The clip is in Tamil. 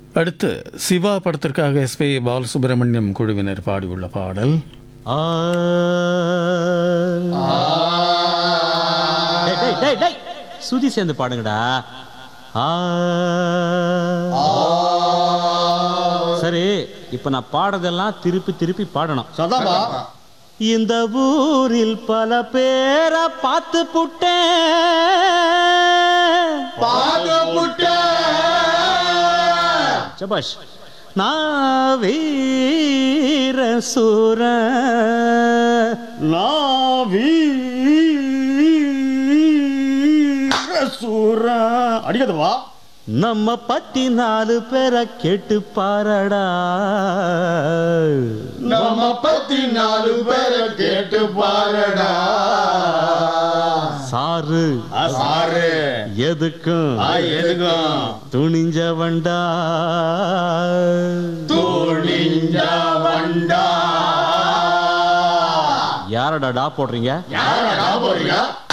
அடுத்து சிவா படத்திற்காக எஸ் பி பாலசுப்ரமணியம் குழுவினர் பாடியுள்ள பாடல் ஆ. டேய், டேய், டேய், டேய். சுதி சேர்ந்து பாடுங்கடா ஆ. சரி இப்ப நான் பாடுறதெல்லாம் திருப்பி திருப்பி பாடணும் சதாபா இந்த ஊரில் பல பேரை பார்த்து புட்டேன் பாக புட்ட சபாஷ் நான் வீர சூர நாவி சூர அடிக்காதவா நம்ம பத்தி நாலு பேரை கேட்டு பாரடா நம்ம பத்தி நாலு பேரை கேட்டு பாருடா சாரு சாரு எதுக்கும் எதுக்கும் துணிஞ்சவன்டா தோழிஞ்ச வண்டா யாரடா டா போடுறீங்க யாரடா போறீங்க